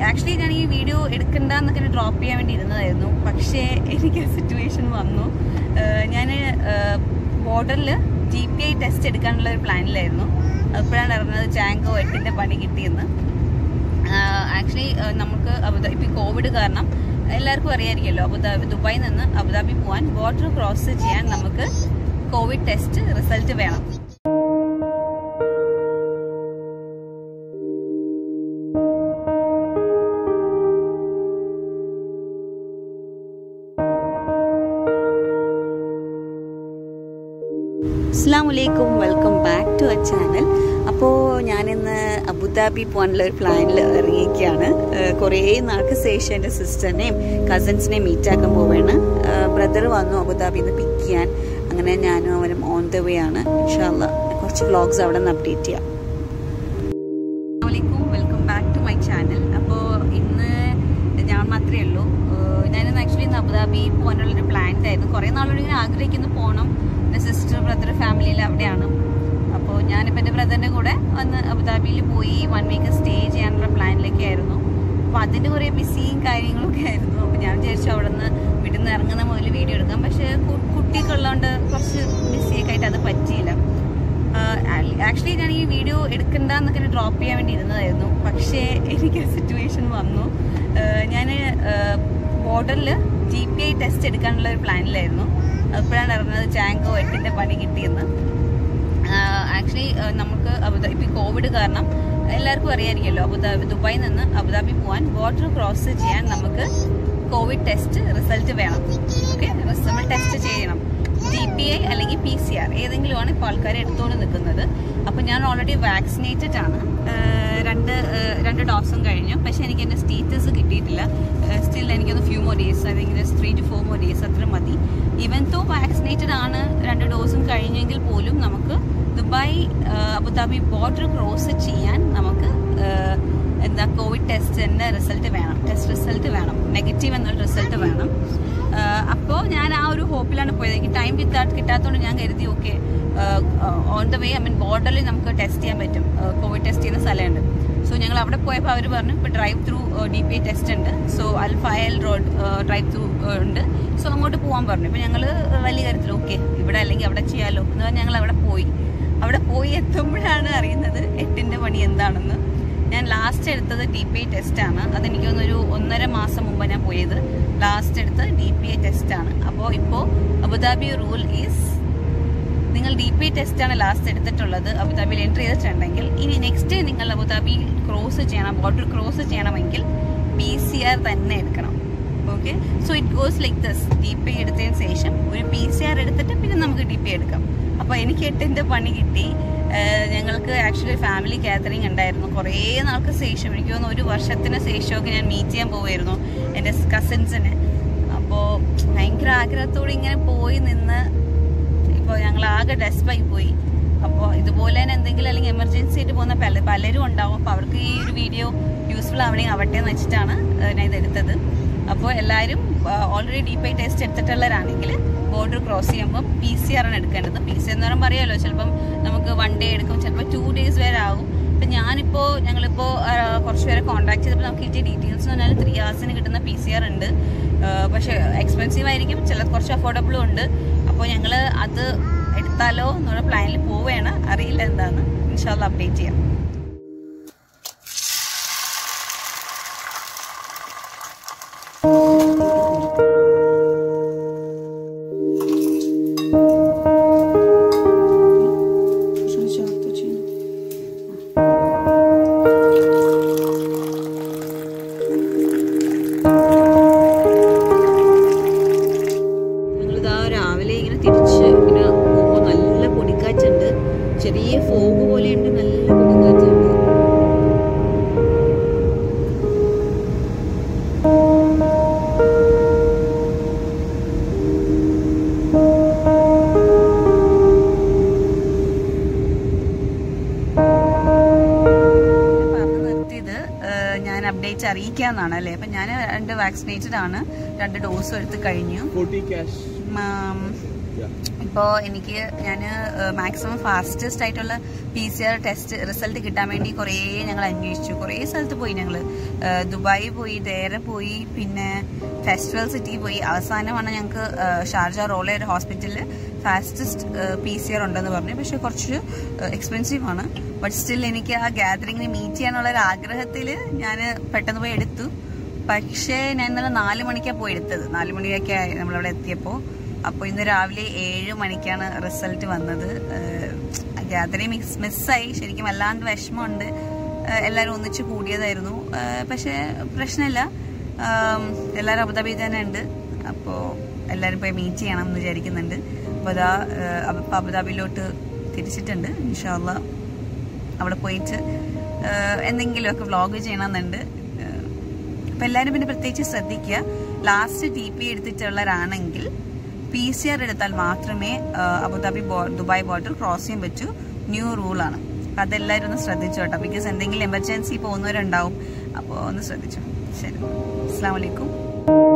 Actually ഞാൻ ഈ video എടുക്കണ്ടെന്നൊക്കെ drop ചെയ്യാൻ വേണ്ടി ഇരുന്നതായിരുന്നു പക്ഷേ എനിക്ക് ആ സിറ്റുവേഷൻ വന്നു ഞാൻ ബോർഡറിൽ ജി പി ഐ ടെസ്റ്റ് എടുക്കാനുള്ള ഒരു പ്ലാനിലായിരുന്നു അപ്പോഴാണ് അറിഞ്ഞത് ചാങ്കോ എട്ടിൻ്റെ പണി കിട്ടിയെന്ന് ആക്ച്വലി നമുക്ക് അബുദാബി ഇപ്പോൾ കോവിഡ് കാരണം എല്ലാവർക്കും അറിയാമായിരിക്കുമല്ലോ അബുദാബി ദുബായിൽ നിന്ന് അബുദാബി പോകാൻ ബോർഡർ ക്രോസ് ചെയ്യാൻ നമുക്ക് കോവിഡ് ടെസ്റ്റ് റിസൾട്ട് വേണം അസ്സാം വലൈക്കും welcome back to a channel അപ്പോൾ ഞാനിന്ന് അബുദാബി പോകാനുള്ള ഒരു പ്ലാനിൽ ഇറങ്ങിയിരിക്കുകയാണ് കുറേ നാൾക്ക് ശേഷം എൻ്റെ സിസ്റ്ററിനെയും കസിൻസിനെയും മീറ്റ് ആക്കാൻ പോവുകയാണ് ബ്രദർ വന്നു അബുദാബിയിൽ നിന്ന് പിക്ക് ചെയ്യാൻ അങ്ങനെ ഞാനും അവനും ഓൺ ദ വേ ആണ് ഇൻഷാല്ല കുറച്ച് വ്ളോഗ്സ് അവിടെ നിന്ന് അപ്ഡേറ്റ് ചെയ്യാം വലൈക്കും welcome back to my channel അപ്പോൾ ഇന്ന് ഞാൻ മാത്രമേ ഉള്ളൂ ഞാനിന്ന് ആക്ച്വലി ഇന്ന് അബുദാബി പോകാനുള്ളൊരു പ്ലാൻഡ് ആയിരുന്നു കുറേ നാളോട് ഇങ്ങനെ ആഗ്രഹിക്കുന്നു പോകണം എൻ്റെ സിസ്റ്റർ ബ്രദർ ഫാമിലിയിൽ അവിടെയാണ് അപ്പോൾ ഞാനിപ്പോൾ എൻ്റെ ബ്രദറിൻ്റെ കൂടെ വന്ന് അബുദാബിയിൽ പോയി വൺ വീക്ക് സ്റ്റേ ചെയ്യാനുള്ള പ്ലാനിലേക്കായിരുന്നു അപ്പോൾ അതിൻ്റെ കുറേ ബിസിയും കാര്യങ്ങളൊക്കെ ആയിരുന്നു അപ്പോൾ ഞാൻ വിചാരിച്ചു അവിടെ നിന്ന് വീട്ടിൽ നിന്ന് ഇറങ്ങുന്ന മുതൽ വീഡിയോ എടുക്കാം പക്ഷേ കുട്ടിയൊക്കെ ഉള്ളതുകൊണ്ട് കുറച്ച് ബിസിയൊക്കെ ആയിട്ട് അത് പറ്റിയില്ല ആക്ച്വലി ഞാൻ ഈ വീഡിയോ എടുക്കണ്ടെന്നൊക്കെ ഡ്രോപ്പ് ചെയ്യാൻ വേണ്ടി ഇരുന്നതായിരുന്നു പക്ഷേ എനിക്ക് ആ സിറ്റുവേഷൻ വന്നു ഞാൻ ബോർഡറിൽ ജി പി ഐ ടെസ്റ്റ് എടുക്കാനുള്ള ഒരു പ്ലാനിലായിരുന്നു അപ്പോഴാണ് അറിഞ്ഞത് ചാങ്കോ എട്ടിൻ്റെ പണി കിട്ടിയെന്ന് ആക്ച്വലി നമുക്ക് അബുദാബി ഇപ്പോൾ കോവിഡ് കാരണം എല്ലാവർക്കും അറിയാമായിരിക്കുമല്ലോ അബുദാബി ദുബായിൽ നിന്ന് അബുദാബി പോകാൻ ബോർഡർ ക്രോസ് ചെയ്യാൻ നമുക്ക് കോവിഡ് ടെസ്റ്റ് റിസൾട്ട് വേണം ഓക്കെ നമ്മൾ ടെസ്റ്റ് ചെയ്യണം ജി പി ഐ അല്ലെങ്കിൽ പി സി ആർ ഏതെങ്കിലുമാണ് ഇപ്പോൾ ആൾക്കാർ എടുത്തുകൊണ്ട് നിൽക്കുന്നത് അപ്പോൾ ഞാൻ ഓൾറെഡി വാക്സിനേറ്റഡ് ആണ് രണ്ട് രണ്ട് ഡോസും കഴിഞ്ഞു പക്ഷേ എനിക്ക് എൻ്റെ സ്റ്റേറ്റസ് കിട്ടിയിട്ടില്ല സ്റ്റിൽ എനിക്കൊന്ന് few more days I think three to four more days അത്ര മതി ഈവൻ തോ വാക്സിനേറ്റഡ് ആണ് രണ്ട് ഡോസും കഴിഞ്ഞെങ്കിൽ പോലും നമുക്ക് ദുബായ് അബുദാബി ബോർഡർ ക്രോസ് ചെയ്യാൻ നമുക്ക് എന്താ കോവിഡ് ടെസ്റ്റിൻ്റെ റിസൾട്ട് വേണം ടെസ്റ്റ് റിസൾട്ട് വേണം നെഗറ്റീവ് എന്നുള്ള റിസൾട്ട് വേണം അപ്പോൾ ഞാൻ ആ ഒരു ഹോപ്പിലാണ് പോയത് എനിക്ക് ടൈം കിട്ടാ കിട്ടാത്തതുകൊണ്ട് ഞാൻ കരുതി okay on the way I mean ബോർഡറിൽ നമുക്ക് ടെസ്റ്റ് ചെയ്യാൻ പറ്റും കോവിഡ് ടെസ്റ്റ് ചെയ്യുന്ന സ്ഥലമുണ്ട് സോ ഞങ്ങൾ അവിടെ പോയപ്പോൾ അവർ പറഞ്ഞു ഇപ്പോൾ drive through D P I test ഉണ്ട് സോ അൽ ഫയൽ റോഡ് ഡ്രൈവ് ത്രൂ ഉണ്ട് സോ അങ്ങോട്ട് പോകാൻ പറഞ്ഞു ഇപ്പോൾ ഞങ്ങൾ വലിയ കാര്യത്തിൽ ഓക്കെ ഇവിടെ അല്ലെങ്കിൽ അവിടെ ചെയ്യാമല്ലോ എന്ന് പറഞ്ഞാൽ ഞങ്ങൾ അവിടെ പോയി അവിടെ പോയി എത്തുമ്പോഴാണ് അറിയുന്നത് എട്ടിൻ്റെ പണി എന്താണെന്ന് ഞാൻ ലാസ്റ്റ് എടുത്തത് ഡി പി ഐ ടെസ്റ്റാണ് അതെനിക്ക് തോന്നുന്നൊരു ഒന്നര മാസം മുമ്പ് ഞാൻ പോയത് ലാസ്റ്റ് എടുത്ത് ഡി പി ഐ ടെസ്റ്റാണ് അപ്പോൾ ഇപ്പോൾ അബുദാബി റൂൾ ഈസ് നിങ്ങൾ ഡി പി ഐ ടെസ്റ്റാണ് ലാസ്റ്റ് എടുത്തിട്ടുള്ളത് അബുദാബിയിൽ എൻട്രി ചെയ്തിട്ടുണ്ടെങ്കിൽ ഇനി നെക്സ്റ്റ് നിങ്ങൾ അബുദാബി ക്രോസ് ചെയ്യണം ബോർഡർ ക്രോസ് ചെയ്യണമെങ്കിൽ പി സി ആർ തന്നെ എടുക്കണം okay so it goes like this D P I എടുത്തതിന് ശേഷം ഒരു പി സി ആർ എടുത്തിട്ട് പിന്നെ നമുക്ക് ഡി പി ഐ എടുക്കാം അപ്പോൾ എനിക്ക് എട്ടിൻ്റെ പണി കിട്ടി ഞങ്ങൾക്ക് ആക്ച്വലി ഫാമിലി കാറ്ററിംഗ് ഉണ്ടായിരുന്നു കുറേ നാൾക്ക് ശേഷം എനിക്ക് തോന്നുന്നു ഒരു വർഷത്തിന് ശേഷമൊക്കെ ഞാൻ മീറ്റ് ചെയ്യാൻ പോവായിരുന്നു എൻ്റെ കസിൻസിനെ അപ്പോൾ ഭയങ്കര ആഗ്രഹത്തോടെ ഇങ്ങനെ പോയി നിന്ന് ഇപ്പോൾ ഞങ്ങൾ ആകെ ഡെസ്പായി പോയി അപ്പോൾ ഇതുപോലെ തന്നെ എന്തെങ്കിലും അല്ലെങ്കിൽ എമർജൻസി ആയിട്ട് പോകുന്ന പല പലരും ഉണ്ടാവും അപ്പോൾ അവർക്ക് ഈ ഒരു വീഡിയോ യൂസ്ഫുൾ ആവണമെങ്കിൽ ആവട്ടെ എന്ന് വെച്ചിട്ടാണ് ഞാൻ ഇത് എടുത്തത് അപ്പോൾ എല്ലാവരും ഓൾറെഡി ഡി പൈ ടെസ്റ്റ് എടുത്തിട്ടുള്ളവരാണെങ്കിൽ ബോർഡർ ക്രോസ് ചെയ്യുമ്പോൾ പി സി ആർ ആണ് എടുക്കേണ്ടത് പി സി എന്ന് പറയുമ്പോൾ അറിയാമല്ലോ ചിലപ്പം നമുക്ക് വൺ ഡേ എടുക്കും ചിലപ്പോൾ ടു ഡേയ്സ് വരെ ആകും അപ്പം ഞാനിപ്പോൾ ഞങ്ങളിപ്പോൾ കുറച്ച് പേരെ കോൺടാക്ട് ചെയ്തപ്പോൾ നമുക്ക് കിട്ടിയ ഡീറ്റെയിൽസ് എന്ന് പറഞ്ഞാൽ ത്രീ ഹവേഴ്സിന് കിട്ടുന്ന പി സി ആർ ഉണ്ട് പക്ഷേ എക്സ്പെൻസീവ് ആയിരിക്കും ചില കുറച്ച് അഫോർഡബിളും ഉണ്ട് അപ്പോൾ ഞങ്ങൾ അത് എടുത്താലോ എന്നുള്ള പ്ലാനിൽ പോവുകയാണ് അറിയില്ല എന്താന്ന് ഇൻഷാല്ല അപ്ഡേറ്റ് ചെയ്യാം രാവിലെ ഇങ്ങനെ തിരിച്ച് ഇങ്ങനെ പോകുമ്പോൾ നല്ല പൊടിക്കാറ്റുണ്ട് ചെറിയ ഫോഗ് പോലെയുണ്ട് നല്ല പൊടിക്കാറ്റുണ്ട് പറഞ്ഞു നിർത്തിയത് ഞാൻ അപ്ഡേറ്റ് അറിയിക്കാന്നാണ് അല്ലേ അപ്പൊ ഞാൻ രണ്ട് വാക്സിനേറ്റഡ് ആണ് രണ്ട് ഡോസും എടുത്ത് കഴിഞ്ഞു Forty cash. ഉം, Yeah. അപ്പോൾ എനിക്ക് ഞാൻ മാക്സിമം ഫാസ്റ്റസ്റ്റ് ആയിട്ടുള്ള P C R test result കിട്ടാൻ വേണ്ടി കുറേ ഞങ്ങൾ അന്വേഷിച്ചു കുറേ സ്ഥലത്ത് പോയി ഞങ്ങൾ ദുബായി പോയി ദേരെ പോയി പിന്നെ ഫെസ്റ്റിവൽ സിറ്റി പോയി അവസാനമാണ് ഞങ്ങൾക്ക് ഷാർജ റോളെ ഒരു ഹോസ്പിറ്റലിൽ ഫാസ്റ്റസ്റ്റ് പി സി ആർ ഉണ്ടെന്ന് പറഞ്ഞു പക്ഷെ കുറച്ച് എക്സ്പെൻസീവ് ആണ് ബട്ട് സ്റ്റിൽ എനിക്ക് ആ ഗ്യാതറിങ്ങിന് മീറ്റ് ചെയ്യാനുള്ള ഒരു ആഗ്രഹത്തിൽ ഞാൻ പെട്ടെന്ന് പോയി എടുത്തു പക്ഷേ ഞാൻ ഇന്നലെ നാല് മണിക്കാണ് പോയി എടുത്തത് നാല് മണിയൊക്കെ ആയി നമ്മളവിടെ എത്തിയപ്പോൾ അപ്പോൾ ഇന്ന് രാവിലെ ഏഴ് മണിക്കാണ് റിസൾട്ട് വന്നത് ഗ്യാതറിങ് മിക്സ് മിസ്സായി ശരിക്കും വല്ലാണ്ട് വിഷമമുണ്ട് എല്ലാവരും ഒന്നിച്ച് കൂടിയതായിരുന്നു പക്ഷേ പ്രശ്നമില്ല എല്ലാവരും അബുദാബി തന്നെ ഉണ്ട് അപ്പോൾ എല്ലാവരും പോയി മീറ്റ് ചെയ്യണം എന്ന് വിചാരിക്കുന്നുണ്ട് അപ്പോൾ അതാ അപ്പോൾ അബുദാബിയിലോട്ട് തിരിച്ചിട്ടുണ്ട് ഇൻഷാല്ല അവിടെ പോയിട്ട് എന്തെങ്കിലുമൊക്കെ വ്ളോഗ് ചെയ്യണമെന്നുണ്ട് അപ്പോൾ എല്ലാവരും പിന്നെ പ്രത്യേകിച്ച് ശ്രദ്ധിക്കുക ലാസ്റ്റ് ടി പി എടുത്തിട്ടുള്ളവരാണെങ്കിൽ പി സി ആർ എടുത്താൽ മാത്രമേ അബുദാബി ദുബായ് ബോർഡർ ക്രോസ് ചെയ്യാൻ പറ്റൂ ന്യൂ റൂളാണ് അതെല്ലാവരും ഒന്ന് ശ്രദ്ധിച്ചു കേട്ടോ ബിക്കോസ് എന്തെങ്കിലും എമർജൻസി പോകുന്നവരുണ്ടാവും അപ്പോൾ ഒന്ന് ശ്രദ്ധിച്ചു ശരി അസ്സാം വലൈക്കും